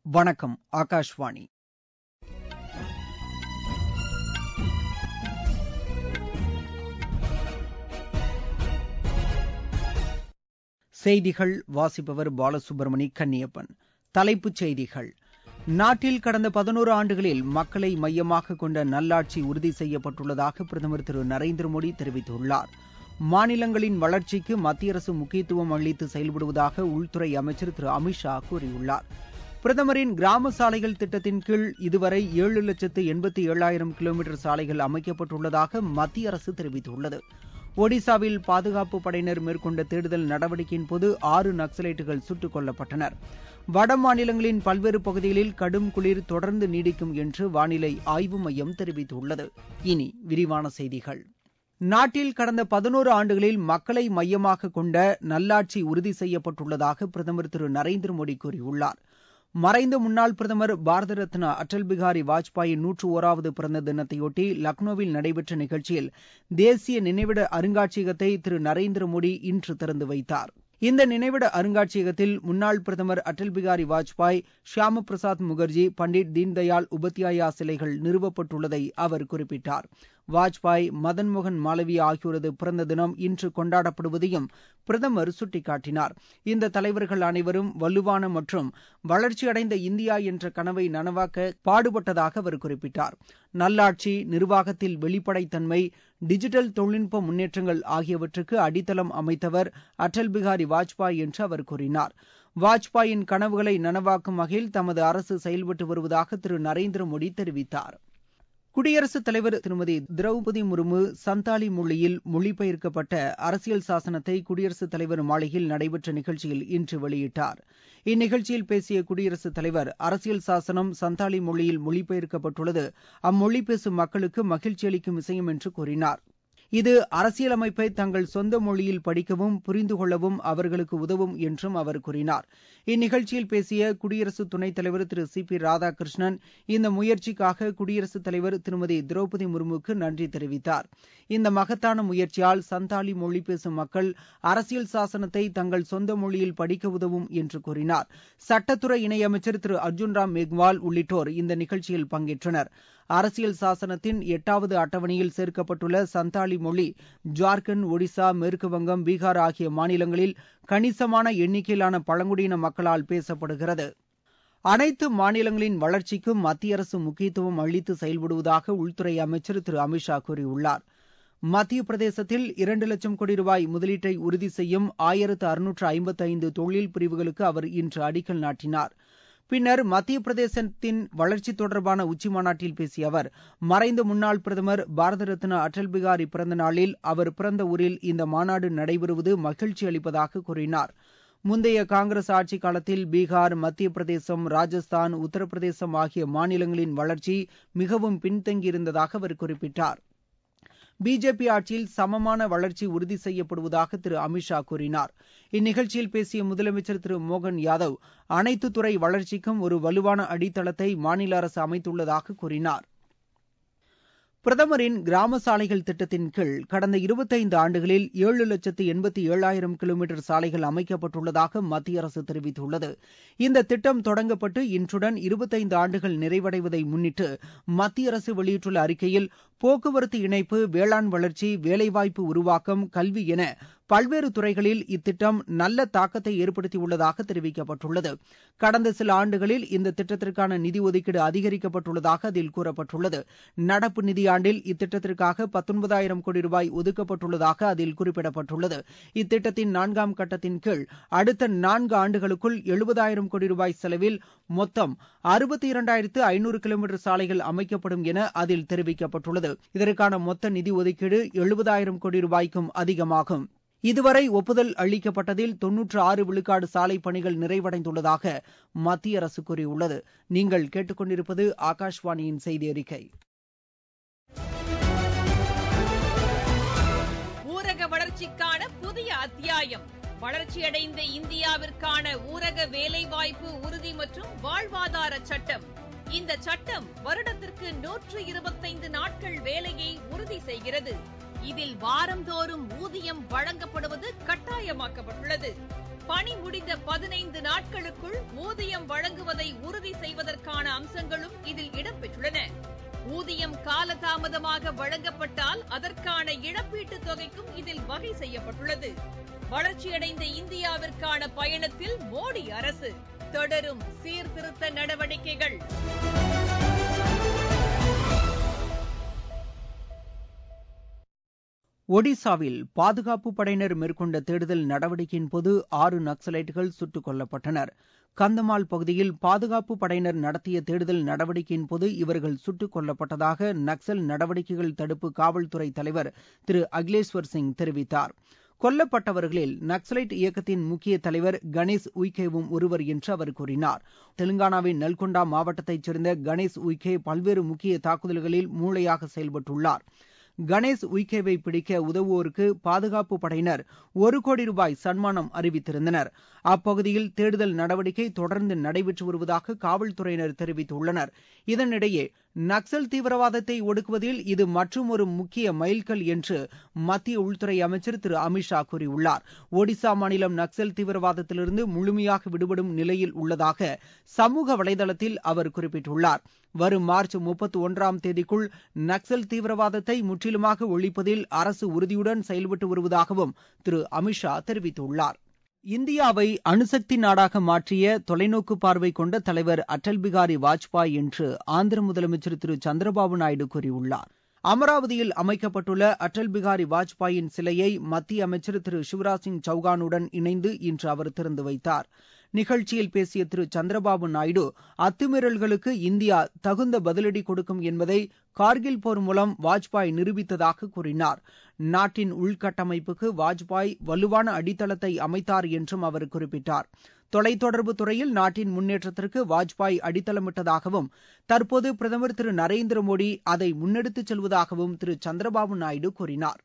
வணக்கம் ஆகாஷ்வாணி செய்திகள் வாசிப்பவர் பாலசுப்ரமணி கன்னியப்பன் தலைப்புச் செய்திகள் நாட்டில் கடந்த பதினோரு ஆண்டுகளில் மக்களை மையமாக கொண்ட நல்லாட்சி உறுதி செய்யப்பட்டுள்ளதாக பிரதமர் திரு நரேந்திர மோடி தெரிவித்துள்ளார் மாநிலங்களின் வளர்ச்சிக்கு மத்திய அரசு முக்கியத்துவம் அளித்து செயல்படுவதாக உள்துறை அமைச்சர் திரு அமித் ஷா கூறியுள்ளார் பிரதமரின் கிராம சாலைகள் திட்டத்தின் கீழ் இதுவரை ஏழு லட்சத்து எண்பத்தி ஏழாயிரம் கிலோமீட்டர் சாலைகள் அமைக்கப்பட்டுள்ளதாக மத்திய அரசு தெரிவித்துள்ளது ஒடிசாவில் பாதுகாப்பு படையினர் மேற்கொண்ட தேடுதல் நடவடிக்கையின் போது ஆறு நக்சலைட்டுகள் சுட்டுக் கொல்லப்பட்டனர் வட மாநிலங்களின் பல்வேறு பகுதிகளில் கடும் குளிர் தொடர்ந்து நீடிக்கும் என்று வானிலை ஆய்வு மையம் தெரிவித்துள்ளது இனி விரிவான செய்திகள் நாட்டில் கடந்த பதினோரு ஆண்டுகளில் மக்களை மையமாக கொண்ட நல்லாட்சி உறுதி செய்யப்பட்டுள்ளதாக பிரதமர் திரு நரேந்திர மோடி கூறியுள்ளார் மறைந்த முன்னாள் பிரதமர் பாரத ரத்னா அடல் பிகாரி வாஜ்பாயின் நூற்று ஒராவது பிறந்த தினத்தையொட்டி லக்னோவில் நடைபெற்ற நிகழ்ச்சியில் தேசிய நினைவிட அருங்காட்சியகத்தை திரு நரேந்திர மோடி இன்று திறந்து வைத்தார் இந்த நினைவிட அருங்காட்சியகத்தில் முன்னாள் பிரதமர் அடல் பிகாரி வாஜ்பாய் ஷியாம பிரசாத் முகர்ஜி பண்டிட் தீன்தயாள் உபத்யாயா சிலைகள் நிறுவப்பட்டுள்ளதை அவர் குறிப்பிட்டார் வாஜ்பாய் மதன் மோகன் மாளவியா ஆகியோரது பிறந்த தினம் இன்று கொண்டாடப்படுவதையும் பிரதமர் சுட்டிக்காட்டினார் இந்த தலைவர்கள் அனைவரும் வலுவான மற்றும் வளர்ச்சியடைந்த இந்தியா என்ற கனவை நனவாக்க பாடுபட்டதாக அவர் குறிப்பிட்டார் நல்லாட்சி நிர்வாகத்தில் வெளிப்படைத்தன்மை டிஜிட்டல் தொழில்நுட்ப முன்னேற்றங்கள் ஆகியவற்றுக்கு அடித்தளம் அமைத்தவர் அடல் பிகாரி வாஜ்பாய் என்று அவர் கூறினார் வாஜ்பாயின் கனவுகளை நனவாக்கும் வகையில் தமது அரசு செயல்பட்டு வருவதாக திரு நரேந்திர மோடி தெரிவித்தார் குடியரசுத் தலைவர் திருமதி திரௌபதி முர்மு சந்தாலி மொழியில் மொழிபெயர்க்கப்பட்ட அரசியல் சாசனத்தை குடியரசுத் தலைவர் மாளிகையில் நடைபெற்ற நிகழ்ச்சியில் இன்று வெளியிட்டார் இந்நிகழ்ச்சியில் பேசிய குடியரசுத் தலைவர் அரசியல் சாசனம் சந்தாலி மொழியில் மொழிபெயர்க்கப்பட்டுள்ளது அம்மொழி பேசும் மக்களுக்கு மகிழ்ச்சி அளிக்கும் விஷயம் என்று கூறினார் இது அரசியலமைப்பை தங்கள் சொந்த மொழியில் படிக்கவும் புரிந்து கொள்ளவும் அவர்களுக்கு உதவும் என்றும் அவர் கூறினார் இந்நிகழ்ச்சியில் பேசிய குடியரசு துணைத் தலைவர் திரு சி பி ராதாகிருஷ்ணன் இந்த முயற்சிக்காக குடியரசுத் தலைவர் திருமதி திரௌபதி முர்முக்கு நன்றி தெரிவித்தார் இந்த மகத்தான முயற்சியால் சந்தாலி மொழி பேசும் மக்கள் அரசியல் சாசனத்தை தங்கள் சொந்த மொழியில் படிக்க உதவும் என்று கூறினார் சட்டத்துறை இணையமைச்சர் திரு அர்ஜுன் ராம் மேக்வால் உள்ளிட்டோர் இந்த நிகழ்ச்சியில் பங்கேற்றனர் அரசியல் சாசனத்தின் எட்டாவது அட்டவணையில் சேர்க்கப்பட்டுள்ள சந்தாலி மொழி ஜார்க்கண்ட் ஒடிசா மேற்குவங்கம் பீகார் ஆகிய மாநிலங்களில் கணிசமான எண்ணிக்கையிலான பழங்குடியின மக்களால் பேசப்படுகிறது அனைத்து மாநிலங்களின் வளர்ச்சிக்கும் மத்திய அரசு முக்கியத்துவம் அளித்து செயல்படுவதாக உள்துறை அமைச்சர் திரு அமித் ஷா கூறியுள்ளார் மத்திய பிரதேசத்தில் இரண்டு லட்சம் கோடி ரூபாய் முதலீட்டை உறுதி செய்யும் ஆயிரத்து அறுநூற்று ஐம்பத்தி ஐந்து தொழில் பிரிவுகளுக்கு அவர் இன்று அடிக்கல் நாட்டினார் பின்னர் மத்திய பிரதேசத்தின் வளர்ச்சி தொடர்பான உச்சி மாநாட்டில் பேசிய அவர் மறைந்த முன்னாள் பிரதமர் பாரத ரத்னா அடல் பிகாரி பிறந்த நாளில் அவர் பிறந்த ஊரில் இந்த மாநாடு நடைபெறுவது மகிழ்ச்சி அளிப்பதாக கூறினார் முந்தைய காங்கிரஸ் ஆட்சி காலத்தில் பீகார் மத்திய பிரதேசம் ராஜஸ்தான் உத்தரப்பிரதேசம் ஆகிய மாநிலங்களின் வளர்ச்சி மிகவும் பின்தங்கியிருந்ததாக அவர் குறிப்பிட்டார் பிஜேபி ஆட்சியில் சமமான வளர்ச்சி உறுதி செய்யப்படுவதாக திரு அமித் ஷா கூறினார் இந்நிகழ்ச்சியில் பேசிய முதலமைச்சர் திரு மோகன் யாதவ் அனைத்து துறை வளர்ச்சிக்கும் ஒரு வலுவான அடித்தளத்தை மாநில அரசு அமைத்துள்ளதாக கூறினார் பிரதமரின் கிராம சாலைகள் திட்டத்தின் கீழ் கடந்த இருபத்தைந்து ஆண்டுகளில் ஏழு லட்சத்து எண்பத்தி ஏழாயிரம் கிலோமீட்டர் சாலைகள் அமைக்கப்பட்டுள்ளதாக மத்திய அரசு தெரிவித்துள்ளது இந்த திட்டம் தொடங்கப்பட்டு இன்றுடன் இருபத்தைந்து ஆண்டுகள் நிறைவடைவதை முன்னிட்டு மத்திய அரசு வெளியிட்டுள்ள அறிக்கையில் போக்குவரத்து இணைப்பு வேளாண் வளர்ச்சி வேலைவாய்ப்பு உருவாக்கம் கல்வி என பல்வேறு துறைகளில் இத்திட்டம் நல்ல தாக்கத்தை ஏற்படுத்தியுள்ளதாக தெரிவிக்கப்பட்டுள்ளது கடந்த சில ஆண்டுகளில் இந்த திட்டத்திற்கான நிதி ஒதுக்கீடு அதிகரிக்கப்பட்டுள்ளதாக அதில் கூறப்பட்டுள்ளது நடப்பு நிதியாண்டில் இத்திட்டத்திற்காக பத்தொன்பதாயிரம் கோடி ரூபாய் ஒதுக்கப்பட்டுள்ளதாக அதில் குறிப்பிடப்பட்டுள்ளது இத்திட்டத்தின் நான்காம் கட்டத்தின் கீழ் அடுத்த நான்கு ஆண்டுகளுக்குள் எழுபதாயிரம் கோடி ரூபாய் செலவில் மொத்தம் அறுபத்தி இரண்டாயிரத்து ஐநூறு கிலோமீட்டர் சாலைகள் அமைக்கப்படும் என அதில் தெரிவிக்கப்பட்டுள்ளது இதற்கான மொத்த நிதி ஒதுக்கீடு எழுபதாயிரம் கோடி ரூபாய்க்கும் அதிகமாகும் இதுவரை ஒப்புதல் அளிக்கப்பட்டதில் தொன்னூற்று ஆறு விழுக்காடு சாலை பணிகள் நிறைவடைந்துள்ளதாக மத்திய அரசு கூறியுள்ளது நீங்கள் கேட்டுக்கொண்டிருப்பது ஆகாஷ்வாணியின் செய்தி அறிக்கை ஊரக வளர்ச்சிக்கான புதிய அத்தியாயம் வளர்ச்சியடைந்த இந்தியாவிற்கான ஊரக வேலைவாய்ப்பு உறுதி மற்றும் வாழ்வாதார சட்டம் இந்த சட்டம் வருடத்திற்கு நூற்று இருபத்தைந்து நாட்கள் வேலையை உறுதி செய்கிறது இதில் வாரந்தோறும் ஊதியம் வழங்கப்படுவது கட்டாயமாக்கப்பட்டுள்ளது பணி முடிந்த பதினைந்து நாட்களுக்குள் ஊதியம் வழங்குவதை உறுதி அம்சங்களும் இதில் இடம்பெற்றுள்ளன ஊதியம் காலதாமதமாக வழங்கப்பட்டால் அதற்கான இழப்பீட்டுத் தொகைக்கும் இதில் வகை செய்யப்பட்டுள்ளது வளர்ச்சியடைந்த இந்தியாவிற்கான பயணத்தில் மோடி அரசு தொடரும் சீர்திருத்த நடவடிக்கைகள் ஒடிசாவில் பாதுகாப்பு படையினர் மேற்கொண்ட தேடுதல் நடவடிக்கையின் போது ஆறு நக்சலைட்டுகள் சுட்டுக் கொல்லப்பட்டனர் கந்தமால் பகுதியில் பாதுகாப்பு படையினர் நடத்திய தேடுதல் நடவடிக்கையின் போது இவர்கள் சுட்டுக் கொல்லப்பட்டதாக நக்சல் நடவடிக்கைகள் தடுப்பு காவல்துறை தலைவர் திரு அகிலேஸ்வர் சிங் தெரிவித்தார் கொல்லப்பட்டவர்களில் நக்சலைட் இயக்கத்தின் முக்கிய தலைவர் கணேஷ் உய்கேவும் ஒருவர் என்று அவர் கூறினார் தெலுங்கானாவின் நல்கொண்டா மாவட்டத்தைச் சேர்ந்த கணேஷ் உய்கே பல்வேறு முக்கிய தாக்குதல்களில் மூளையாக செயல்பட்டுள்ளார் கணேஷ் உய்கேவை பிடிக்க உதவுவோருக்கு பாதுகாப்பு படையினர் ஒரு கோடி ரூபாய் சன்மானம் அறிவித்திருந்தனர் அப்பகுதியில் தேடுதல் நடவடிக்கை தொடர்ந்து நடைபெற்று வருவதாக காவல்துறையினர் தெரிவித்துள்ளனர் இதனிடையே நக்சல் தீவிரவாதத்தை ஒடுக்குவதில் இது மற்றும் ஒரு முக்கிய மைல்கல் என்று மத்திய உள்துறை அமைச்சர் திரு அமித்ஷா கூறியுள்ளார் ஒடிசா மாநிலம் நக்சல் தீவிரவாதத்திலிருந்து முழுமையாக விடுபடும் நிலையில் உள்ளதாக சமூக வலைதளத்தில் அவர் குறிப்பிட்டுள்ளார் வரும் மார்ச் முப்பத்தி ஒன்றாம் தேதிக்குள் நக்சல் தீவிரவாதத்தை முற்றிலுமாக ஒழிப்பதில் அரசு உறுதியுடன் செயல்பட்டு வருவதாகவும் திரு அமித்ஷா தெரிவித்துள்ளார் இந்தியாவை அணுசக்தி நாடாக மாற்றிய தொலைநோக்கு பார்வை கொண்ட தலைவர் அடல் பிகாரி வாஜ்பாய் என்று ஆந்திர முதலமைச்சர் திரு சந்திரபாபு நாயுடு கூறியுள்ளார் அமராவதியில் அமைக்கப்பட்டுள்ள அடல் பிகாரி வாஜ்பாயின் சிலையை மத்திய அமைச்சர் திரு சிவராஜ் சிங் சௌகானுடன் இணைந்து இன்று அவர் திறந்து வைத்தார் நிகழ்ச்சியில் பேசிய திரு சந்திரபாபு நாயுடு அத்துமீறல்களுக்கு இந்தியா தகுந்த பதிலடி கொடுக்கும் என்பதை கார்கில் போர் மூலம் வாஜ்பாய் நிரூபித்ததாக கூறினார் நாட்டின் உள்கட்டமைப்புக்கு வாஜ்பாய் வலுவான அடித்தளத்தை அமைத்தார் என்றும் அவர் குறிப்பிட்டார் தொலைத்தொடர்பு துறையில் நாட்டின் முன்னேற்றத்திற்கு வாஜ்பாய் அடித்தளமிட்டதாகவும் தற்போது பிரதமர் திரு நரேந்திர மோடி அதை முன்னெடுத்துச் செல்வதாகவும் திரு சந்திரபாபு நாயுடு கூறினார்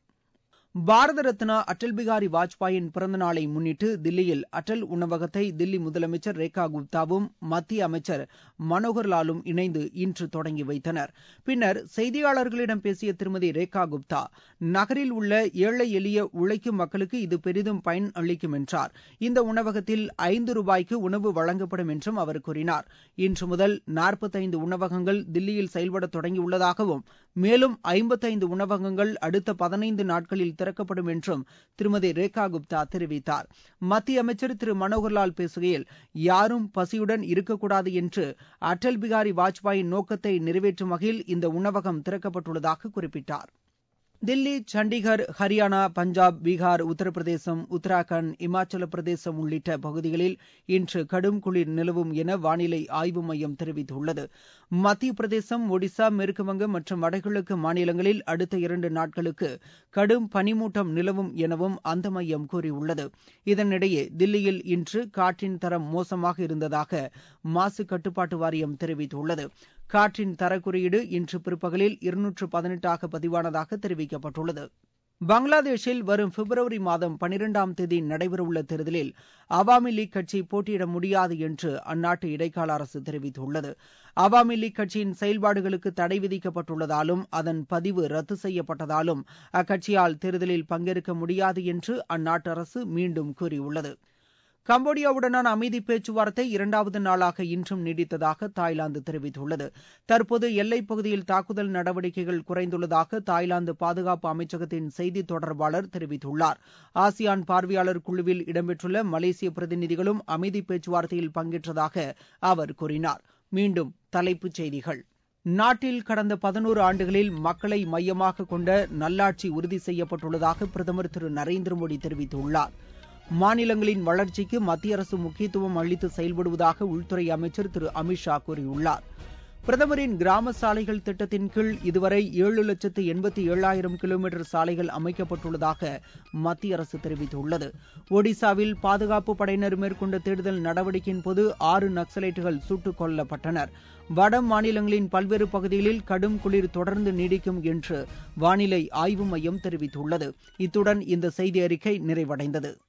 பாரத ரத்னா அடல் பிகாரி வாஜ்பாயின் பிறந்த நாளை முன்னிட்டு தில்லியில் அடல் உணவகத்தை தில்லி முதலமைச்சர் ரேகா குப்தாவும் மத்திய அமைச்சர் மனோகர் லாலும் இணைந்து இன்று தொடங்கி வைத்தனர் பின்னர் செய்தியாளர்களிடம் பேசிய திருமதி ரேகா குப்தா நகரில் உள்ள ஏழை எளிய உழைக்கும் மக்களுக்கு இது பெரிதும் பயன் அளிக்கும் என்றார் இந்த உணவகத்தில் ஐந்து ரூபாய்க்கு உணவு வழங்கப்படும் என்றும் அவர் கூறினார் இன்று முதல் நாற்பத்தைந்து உணவகங்கள் தில்லியில் செயல்பட தொடங்கியுள்ளதாகவும் மேலும் ஐம்பத்தைந்து உணவகங்கள் அடுத்த பதினைந்து நாட்களில் திறக்கப்படும் என்றும் திருமதி ரேகா குப்தா தெரிவித்தார் மத்திய அமைச்சர் திரு மனோகர்லால் பேசுகையில் யாரும் பசியுடன் இருக்கக்கூடாது என்று அடல் பிகாரி வாஜ்பாயின் நோக்கத்தை நிறைவேற்றும் வகையில் இந்த உணவகம் திறக்கப்பட்டுள்ளதாக குறிப்பிட்டார் தில்லி சண்டிகர் ஹரியானா பஞ்சாப் பீகார் உத்தரப்பிரதேசம் உத்தராகண்ட் இமாச்சல பிரதேசம் உள்ளிட்ட பகுதிகளில் இன்று கடும் குளிர் நிலவும் என வானிலை ஆய்வு மையம் தெரிவித்துள்ளது மத்திய பிரதேசம் ஒடிசா மேற்குவங்கம் மற்றும் வடகிழக்கு மாநிலங்களில் அடுத்த இரண்டு நாட்களுக்கு கடும் பனிமூட்டம் நிலவும் எனவும் அந்த மையம் கூறியுள்ளது இதனிடையே தில்லியில் இன்று காற்றின் தரம் மோசமாக இருந்ததாக மாசு கட்டுப்பாட்டு வாரியம் தெரிவித்துள்ளது காற்றின் தர குறியீடு இன்று பிற்பகலில் இருநூற்று பதினெட்டாக பதிவானதாக தெரிவிக்கப்பட்டுள்ளது பங்களாதேஷில் வரும் பிப்ரவரி மாதம் பனிரெண்டாம் தேதி நடைபெறவுள்ள தேர்தலில் அவாமி லீக் கட்சி போட்டியிட முடியாது என்று அந்நாட்டு இடைக்கால அரசு தெரிவித்துள்ளது அவாமி லீக் கட்சியின் செயல்பாடுகளுக்கு தடை விதிக்கப்பட்டுள்ளதாலும் அதன் பதிவு ரத்து செய்யப்பட்டதாலும் அக்கட்சியால் தேர்தலில் பங்கேற்க முடியாது என்று அந்நாட்டு அரசு மீண்டும் கூறியுள்ளது கம்போடியாவுடனான அமைதி பேச்சுவார்த்தை இரண்டாவது நாளாக இன்றும் நீடித்ததாக தாய்லாந்து தெரிவித்துள்ளது தற்போது எல்லைப் பகுதியில் தாக்குதல் நடவடிக்கைகள் குறைந்துள்ளதாக தாய்லாந்து பாதுகாப்பு அமைச்சகத்தின் செய்தி தொடர்பாளர் தெரிவித்துள்ளார் ஆசியான் பார்வையாளர் குழுவில் இடம்பெற்றுள்ள மலேசிய பிரதிநிதிகளும் அமைதி பேச்சுவார்த்தையில் பங்கேற்றதாக அவர் கூறினார் மீண்டும் தலைப்புச் செய்திகள் நாட்டில் கடந்த பதினோரு ஆண்டுகளில் மக்களை மையமாக கொண்ட நல்லாட்சி உறுதி செய்யப்பட்டுள்ளதாக பிரதமர் திரு நரேந்திர மோடி தெரிவித்துள்ளார் மாநிலங்களின் வளர்ச்சிக்கு மத்திய அரசு முக்கியத்துவம் அளித்து செயல்படுவதாக உள்துறை அமைச்சர் திரு அமித்ஷா கூறியுள்ளார் பிரதமரின் கிராம சாலைகள் திட்டத்தின் கீழ் இதுவரை ஏழு லட்சத்து எண்பத்தி ஏழாயிரம் கிலோமீட்டர் சாலைகள் அமைக்கப்பட்டுள்ளதாக மத்திய அரசு தெரிவித்துள்ளது ஒடிசாவில் பாதுகாப்பு படையினர் மேற்கொண்ட தேடுதல் நடவடிக்கையின் போது ஆறு நக்சலைட்டுகள் சுட்டுக் கொல்லப்பட்டனர் வட மாநிலங்களின் பல்வேறு பகுதிகளில் கடும் குளிர் தொடர்ந்து நீடிக்கும் என்று வானிலை ஆய்வு மையம் தெரிவித்துள்ளது இத்துடன் இந்த செய்தி அறிக்கை நிறைவடைந்தது